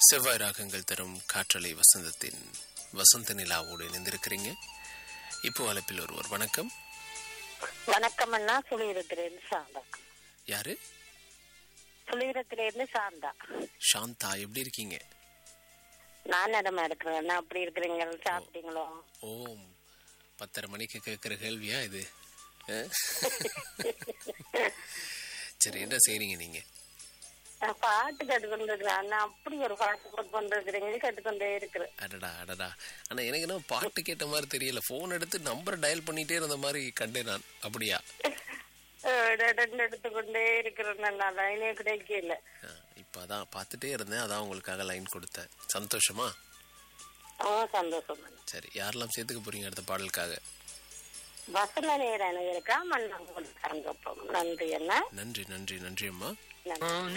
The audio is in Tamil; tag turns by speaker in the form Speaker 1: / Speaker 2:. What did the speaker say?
Speaker 1: செவ்வாய் ராகங்கள் தரும் காற்றலை வசந்தத்தின் வசந்த நிலாவோடு இணைந்திருக்கிறீங்க இப்போ அழைப்பில் ஒருவர் வணக்கம்
Speaker 2: வணக்கம் அண்ணா சுழிரத்திலிருந்து சாந்தா
Speaker 1: யாரு
Speaker 2: சுழிரத்திலிருந்து சாந்தா
Speaker 1: சாந்தா எப்படி இருக்கீங்க
Speaker 2: நான் இடமா இருக்கிறேன் அண்ணா அப்படி இருக்கிறீங்க சாப்பிட்டீங்களோ
Speaker 1: ஓம் பத்தரை மணிக்கு கேட்குற கேள்வியா இது ஆ? சரி என்ன செய்றீங்க நீங்க
Speaker 2: நான் பாட்டு கேட்டுக்கொண்டு இருக்கிறேன் அண்ணா அப்படி ஒரு பாட்டு போட்டு கொண்டு இருக்கிறீங்க கேட்டுக்கொண்டே இருக்கிறேன்
Speaker 1: அடடா அடடா ஆனா எனக்கு என்ன பாட்டு கேட்ட மாதிரி தெரியல ஃபோன் எடுத்து நம்பர் டயல் பண்ணிட்டே இருந்த மாதிரி கண்டேன் நான் அப்படியா
Speaker 2: ரெண்டு எடுத்துக்கொண்டே இருக்கிறேன் நான் லைனே கிடைக்கல
Speaker 1: ஆ, இப்ப அதான் பார்த்துட்டே இருந்தேன் அதான் உங்களுக்காக லைன் கொடுத்தேன் சந்தோஷமா
Speaker 2: ஆ சந்தோஷம் அண்ணா.
Speaker 1: சரி யாரெல்லாம் சேர்த்துக்க போறீங்க அடுத்த பாடலுக்காக
Speaker 2: வசந்த நேரம் இருக்கா மண்ணாங்க நன்றி அண்ணா
Speaker 1: நன்றி நன்றி நன்றி அம்மா
Speaker 2: நன்றி